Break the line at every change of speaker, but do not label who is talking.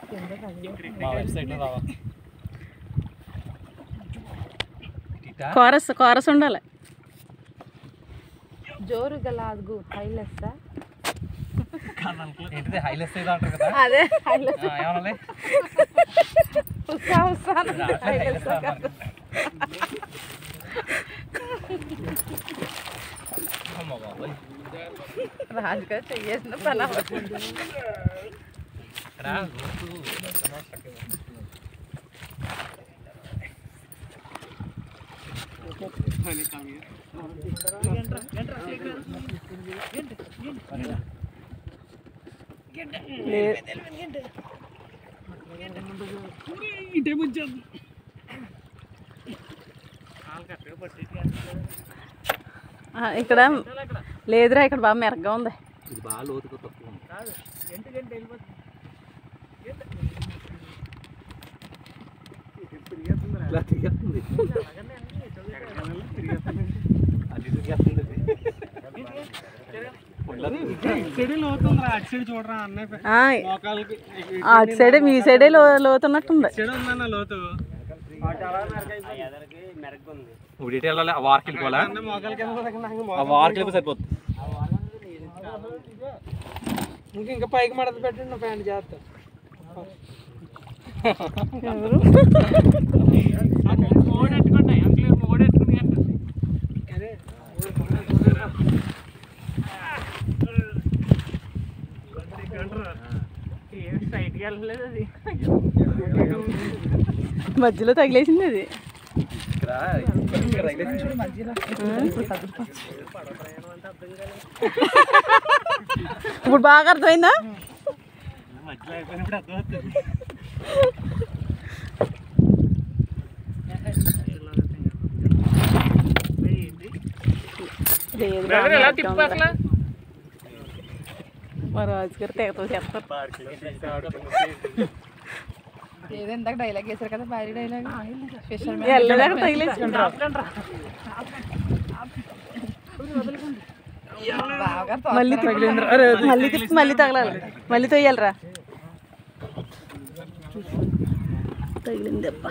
మా వెబ్సైట్ లో రావా టిటా
కోరస్ కోరస్ ఉండాలి
జోరుగా లాగు హైలెస్సా
ఏంటిది హైలెస్ ఏదో అంటారు కదా
అదే హైలెస్
ఆ, ఏమనాలి
ఉత్సా ఉత్సా
హైలెస్ అన్నారు. అమ్మ బాబోయ్.
రాజుగా చెయ్యేసిన పని అవ్వదు.
ఇక్కడ గుర్తు దర్శనం చక్కగా.
ఆ, ఇక్కడ లేదురా ఇక్కడ బాగా మెరగ్గా ఉంది
ఇది బాగా లోతుగా తక్కువ ఉంది ఇలా తిరిగేస్తుంది అది తిరిగేస్తుంది
ఆ, ఆ, అటు సైడే మీ సైడే లో లోతున్నట్టుంది
నువ్వు ఇటు వెళ్ళాలి ఆ వార్కి వెళ్ళిపోవాలా ఆ వార్కి వెళ్ళిపో సరిపోతుంది
ఇంకా పైకి మడత పెట్టండి ఫ్యాన్ చేస్తా
ఎవరు మధ్యలో తగిలేసింది అది
ఇక్కడ ఇక్కడ తగిలేసింది చూడు.
ఇప్పుడు బాగా అర్థమైందా లేదు బాగా మెరగ్గా ఉందిరా. మా రాజుగారు తెగతో చెప్తారు
ఏదో ఇందాక డైలాగ్ వేశారు కదా భారీ డైలాగ్ స్పెషల్
ఎల్లదాకా తగిలేసి
బాగా
మళ్ళీ మళ్ళీ తిప్పి మళ్ళీ తగలాలి మళ్ళీ తొయ్యాలిరా తగిలింది అబ్బా